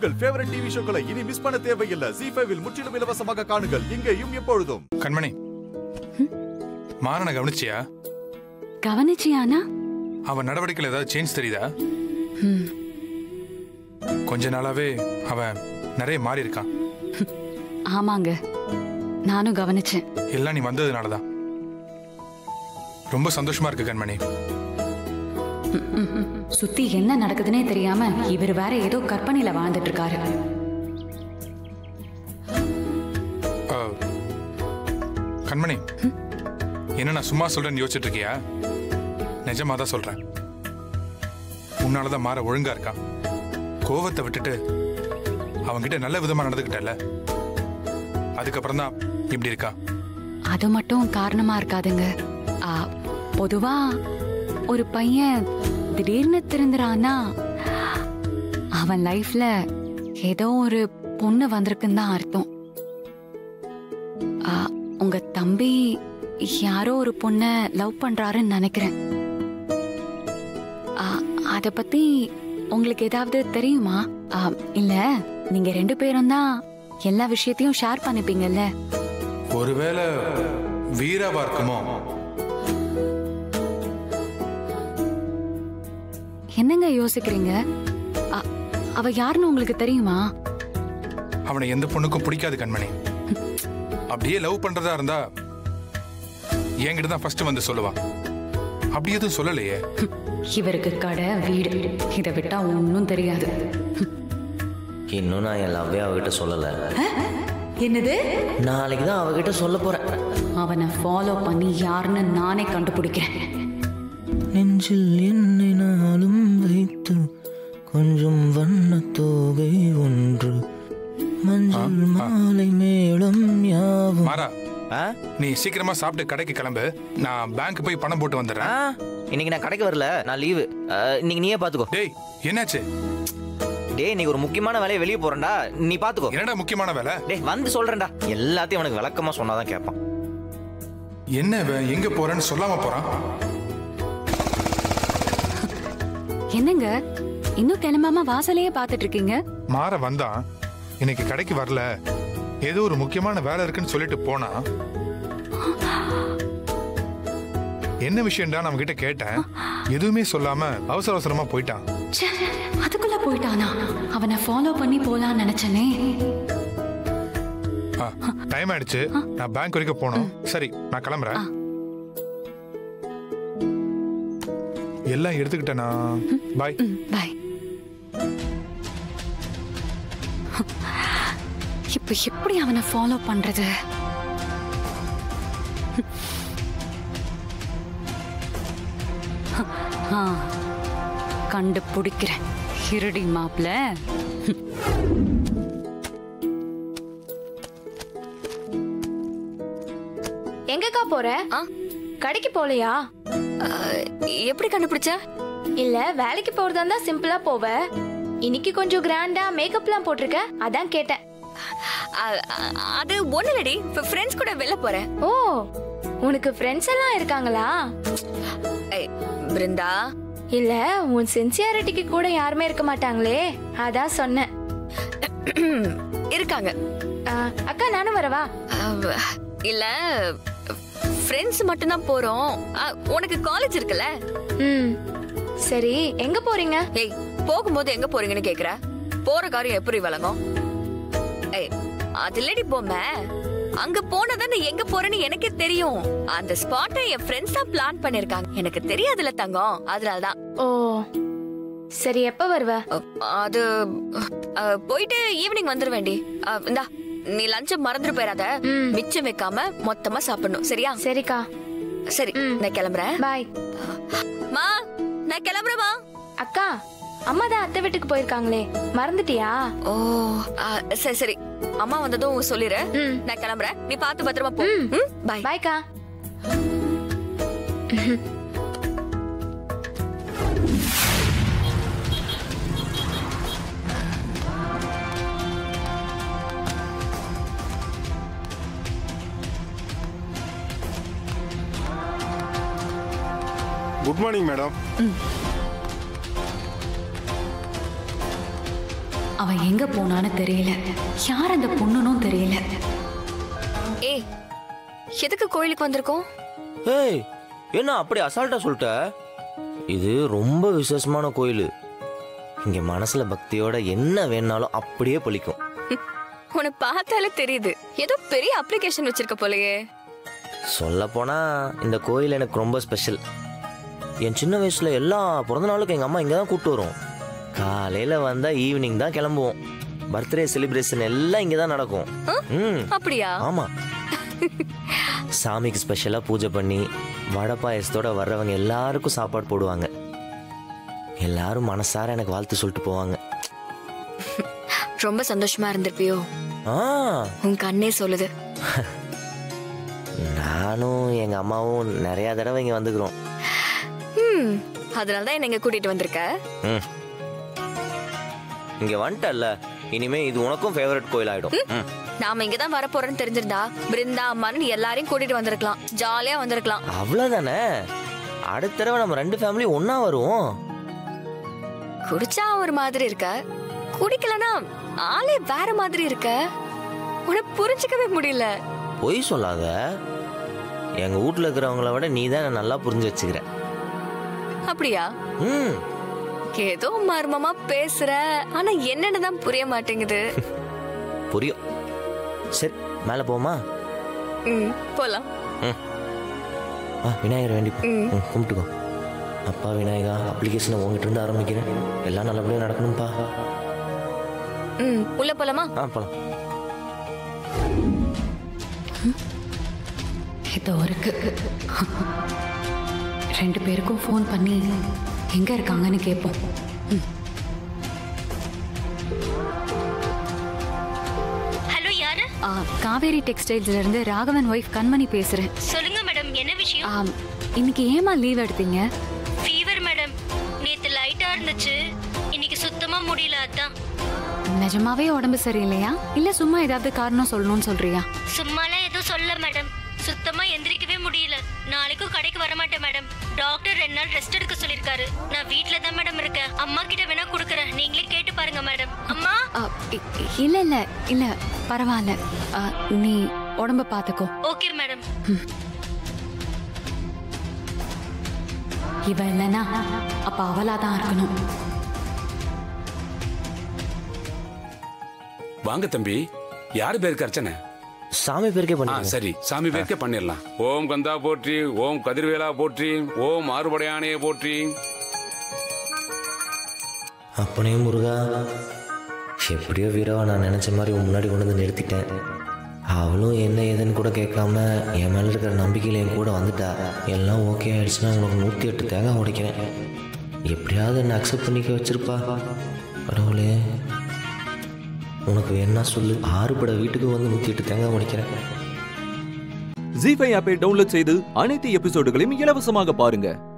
உங்கள் favourite TV ஷோக்களை இனி miss பண்ண தேவையில்லை ஜி ஃபைவில் முற்றிலும் இலவசமாக காணுங்கள் இங்கேயும் எப்பொழுதும் கண்மணி மாறனை கவனிச்சியா கவனிச்சியானா அவன் நடவடிக்கையில் ஏதாவது சேஞ்ச் தெரியுதா ம், கொஞ்ச நாளாவே அவன் நிறைய மாறி இருக்கான் ஆமாங்க நானும் கவனிச்சேன் எல்லாம் நீ வந்ததுனால தான் ரொம்ப சந்தோஷமா இருக்கு கண்மணி ம், ம், ம். சுத்தி என்ன நடக்குதுன்னே தெரியாம இவர் வேற ஏதோ கற்பனையில வாழ்ந்துட்டு இருக்காரு ஆ, கண்மணி என்ன நான் சும்மா சொல்றேன்னு யோசிச்சுட்டு இருக்கியா நிஜமா தான் சொல்றேன் உன்னாலதான் மாற ஒழுங்கா இருக்கான் கோவத்தை விட்டுட்டு அவன்கிட்ட நல்ல விதமா நடந்துக்கிட்டல அதுக்கப்புறம் தான் இப்படி இருக்கா அது மட்டும் காரணமா இருக்காதுங்க ஆ, பொதுவா ஒரு பையன் திடீர்னு திருந்துறான்னா அவன் லைஃப்ல ஏதோ ஒரு பொண்ணு வந்திருக்குன்னு தான் அர்த்தம் ஆ, உங்க தம்பி யாரோ ஒரு பொண்ண லவ் பண்றாருன்னு நினைக்கிறேன் ஆ, அத பத்தி உங்களுக்கு ஏதாவது தெரியுமா ஆ, இல்ல நீங்க ரெண்டு பேரும் தான் எல்லா விஷயத்தையும் ஷேர் பண்ணிப்பீங்கல்ல ஒருவேளை வீராவா இருக்குமோ என்னங்க யோசிக்கிறீங்க அ- அவ யாருன்னு உங்களுக்கு தெரியுமா அவனை எந்த பொண்ணுக்கும் பிடிக்காது கண்மணி அப்படியே லவ் பண்றதா இருந்தா என்கிட்ட தான் ஃபர்ஸ்ட் வந்து சொல்லுவான் அப்படி எதுவும் சொல்லலையே இவருக்கு கடை வீடு இதை விட்டா ஒன்னும் தெரியாது இன்னும் நான் என் லவ்வே அவகிட்ட சொல்லலை என்னது நாளைக்கு தான் அவகிட்ட சொல்ல போறேன் அவனை ஃபாலோ பண்ணி யாருன்னு நானே கண்டுபிடிக்கிறேன் நெஞ்சில் என்னை நாளும் வைத்து கொஞ்சம் வண்ண தோகை ஒன்று மஞ்சள் மாலை மேளம் யாவும் மாறா ஆ? நீ சீக்கிரமா சாப்பிட்டு கடைக்கு கிளம்பு நான் பேங்க் போய் பணம் போட்டு ஆ, வந்துடுறேன் இன்னைக்கு நான் கடைக்கு வரல நான் லீவு இன்னைக்கு நீயே பாத்துக்கோ டேய் என்னாச்சு டேய் இன்னைக்கு ஒரு முக்கியமான வேலையை வெளியே போறேன்டா நீ பாத்துக்கோ என்னடா முக்கியமான வேலை டேய் வந்து சொல்றேன்டா எல்லாத்தையும் அவனுக்கு விளக்கமா சொன்னாதான் கேட்பான் என்ன இவன் எங்க போறேன்னு சொல்லாம போறான் என்னங்க இன்னும் கிளம்பாம வாசலையே பார்த்துட்டு இருக்கீங்க மாற வந்தான் இன்னைக்கு கடைக்கு வரல ஏதோ ஒரு முக்கியமான வேலை இருக்குன்னு சொல்லிட்டு போனா என்ன விஷயம்டா நம்ம கிட்ட கேட்டேன் எதுவுமே சொல்லாம அவசர அவசரமா போயிட்டான் ச்சே, அதுக்குள்ள போயிட்டானா அவனை ஃபாலோ பண்ணி போலான்னு நினைச்சனே டைம் ஆயிடுச்சு நான் பேங்க் வரைக்கும் போகணும் சரி நான் கிளம்புறேன் எல்லாம் எடுத்துக்கிட்டேனா பாய் பாய் இப்ப எப்படி அவனை ஃபாலோ பண்றது ஆ, கண்டுபிடிக்கிறேன் இருடி மாப்ள எங்கக்கா போற கடைக்கு போலையா எப்படி கண்டுபிடிச்ச இல்ல வேலைக்கு போறதா இருந்தா சிம்பிளா போவ இன்னைக்கு கொஞ்சம் கிராண்டா மேக்கப்லாம் போட்டிருக்க அதான் கேட்டேன் அ- அ- அது ஒண்ணு இல்லடி ஃப்ரெண்ட்ஸ் கூட வெளில போறேன் ஓ உனக்கு ஃப்ரெண்ட்ஸ் எல்லாம் இருக்காங்களா ஏய், பிருந்தா இல்ல உன் சின்சியாரிட்டிக்கு கூட யாருமே இருக்க மாட்டாங்களே அதான் சொன்னேன் இருக்காங்க ஆ, அக்கா நானும் வரவா அவ், இல்ல ஃப்ரெண்ட்ஸ் மட்டும் தான் போறோம் அ, உனக்கு காலேஜ் இருக்குல்ல ம் சரி எங்க போறீங்க ஏய் போகும்போது எங்க போறீங்கன்னு கேக்குற போற காரியம் எப்படி விளங்கும் ஏய் அது இல்லடி பொம்மை அங்க போனதானே எங்க போறேன்னு எனக்கே தெரியும் அந்த ஸ்பாட்டை என் ஃப்ரெண்ட்ஸ் தான் பிளான் பண்ணிருக்காங்க எனக்கு தெரியாதுல தங்கம் அதனாலதான் ஓ சரி எப்ப வருவ அ, அது அ, போயிட்டு ஈவினிங் வந்துருவேண்டி அ, இந்தா நீ லஞ்ச மறந்துட்டு போயிடாத ம். மிச்சம் வைக்காம மொத்தமா சாப்பிடணும் சரியா சரிக்கா சரி ம். நான் கிளம்புறேன் பாய் மா நான் கிளம்புறேமா அக்கா அம்மா தான் அத்தை வீட்டுக்கு போயிருக்காங்களே மறந்துட்டியா ஓ அ, சரி சரி அம்மா வந்ததும் சொல்லிரு ம். நான் கிளம்புறேன் நீ பார்த்து பத்திரமா போ ம். ம், பை பாய்க்கா குட் மார்னிங் மேடம் அவ எங்க போனான்னு தெரியல யார் அந்த பொண்ணுனும் தெரியல ஏய் எதுக்கு கோயிலுக்கு வந்திருக்கோம் ஏய் என்ன அப்படி அசால்ட்டா சொல்லிட்ட இது ரொம்ப விசேஷமான கோயில் இங்க மனசுல பக்தியோட என்ன வேணாலும் அப்படியே பலிக்கும் உன்னை பார்த்தாலே தெரியுது ஏதோ பெரிய அப்ளிகேஷன் வச்சிருக்க போலயே சொல்ல போனா இந்த கோயில் எனக்கு ரொம்ப ஸ்பெஷல் என் சின்ன வயசுல எல்லா பிறந்த நாளுக்கும் எங்க அம்மா இங்க தான் கூப்பிட்டு வரும் காலையில வந்தா ஈவினிங் தான் கிளம்புவோம் பர்த்டே செலிப்ரேஷன் எல்லாம் இங்க தான் நடக்கும் ம் அப்படியா ஆமா சாமிக்கு ஸ்பெஷலா பூஜை பண்ணி வடை பாயசத்தோட வர்றவங்க எல்லாருக்கும் சாப்பாடு போடுவாங்க எல்லாரும் மனசார எனக்கு வாழ்த்து சொல்லிட்டு போவாங்க ரொம்ப சந்தோஷமா இருந்திருப்பியோ ஆ உன் கண்ணே சொல்லுது நானும் எங்க அம்மாவும் நிறைய தடவை இங்க வந்துக்கிறோம் ம் அதனால தான் என்ன இங்க கூட்டிட்டு வந்திருக்க ம். இங்க வந்துட்டல்ல இனிமே இது உனக்கும் ஃபேவரட் கோயில் ஆயிடும் ம். நாம இங்க தான் வர போறோம்னு தெரிஞ்சிருந்தா பிருந்தா அம்மான்னு எல்லாரையும் கூட்டிட்டு வந்திருக்கலாம் ஜாலியா வந்திருக்கலாம் அவ்வளவுதானே அடுத்த தடவை நம்ம ரெண்டு ஃபேமிலி ஒண்ணா வருவோம் குடிச்சா ஒரு மாதிரி இருக்க குடிக்கலனா ஆளே வேற மாதிரி இருக்க உனக்கு புரிஞ்சுக்கவே முடியல பொய் சொல்லாத எங்க வீட்ல இருக்கிறவங்கள விட நீ தான் நல்லா புரிஞ்சு வச்சுக்கிற அப்படியா ம் ஏதோ மர்மமா பேசுற ஆனா என்னன்னு தான் புரிய மாட்டேங்குது புரியும் சரி மேலே போமா ம் போலாம் ஆ விநாயகர் வேண்டி ம். ம், கும்பிட்டுக்கோ அப்பா விநாயகா அப்ளிகேஷனை உங்ககிட்ட இருந்து ஆரம்பிக்கிறேன் எல்லாம் நல்லபடியாக நடக்கணும்ப்பா ம் உள்ள போலாமா ஆ போலாம் இதோ இருக்கு ரெண்டு பேருக்கும் ஃபோன் பண்ணி எங்க இருக்காங்கன்னு கேட்போம் ம். ஹலோ யாரு ஆ, காவேரி டெக்ஸ்டைல்ஸ்ல இருந்து ராகவன் ஒய்ஃப் கண்மணி பேசுறேன் சொல்லுங்க மேடம் என்ன விஷயம் ஆம், இன்னைக்கு ஏமா லீவ் எடுத்தீங்க ஃபீவர் மேடம் நேத்து லைட்டா இருந்துச்சு இன்னைக்கு சுத்தமா முடியல அதான் நிஜமாவே உடம்பு சரியில்லையா இல்ல சும்மா ஏதாவது காரணம் சொல்லணும்னு சொல்றியா சும்மாலாம் எதுவும் சொல்ல மேடம் சுத்தமா எந்திரிக்கவே முடியல நாளைக்கும் கடைக்கு வர மாட்டேன் மேடம் டாக்டர் ரெண்டு நாள் ரெஸ்ட் எடுக்க சொல்லிருக்காரு நான் வீட்ல தான் மேடம் இருக்கேன் அம்மா கிட்ட வேணா குடுக்கறேன் நீங்களே கேட்டு பாருங்க மேடம் அம்மா ஆ, இ- இல்ல இல்ல இல்ல பரவாயில்ல ஆ, நீ உடம்ப பாத்துக்கோ ஓகே மேடம் இவ இல்லைன்னா அப்ப அவளா தான் இருக்கணும் வாங்க தம்பி யாரு பேருக்கு அர்ச்சனை சாமி பேருக்கே ஆ பண்ணி சரி சாமி பேருக்கே பண்ணிடலாம் ஓம் கந்தா போற்றி ஓம் கதிர்வேலா போற்றி ஓம் ஆறுபடையானையை போற்றி அப்பனே முருகா எப்படியோ வீரவா நான் நினச்ச மாதிரி உன் முன்னாடி கொண்டு வந்து நிறுத்திட்டேன் அவளும் என்ன ஏதுன்னு கூட கேட்காம என் மேலே இருக்கிற நம்பிக்கையில் என் கூட வந்துட்டா எல்லாம் ஓகே ஆயிடுச்சுன்னா உனக்கு நூற்றி எட்டு தேங்காய் உடைக்கிறேன் எப்படியாவது என்னை அக்செப்ட் பண்ணிக்க வச்சிருப்பா கடவுளே உனக்கு வேணா சொல்லு ஆறுபட வீட்டுக்கு வந்து நூற்றி எட்டு தேங்காய் உடைக்கிறேன் ஜி ஃபைவ் ஆப்பை டவுன்லோட் செய்து அனைத்து எபிசோடுகளையும் இலவசமாக பாருங்க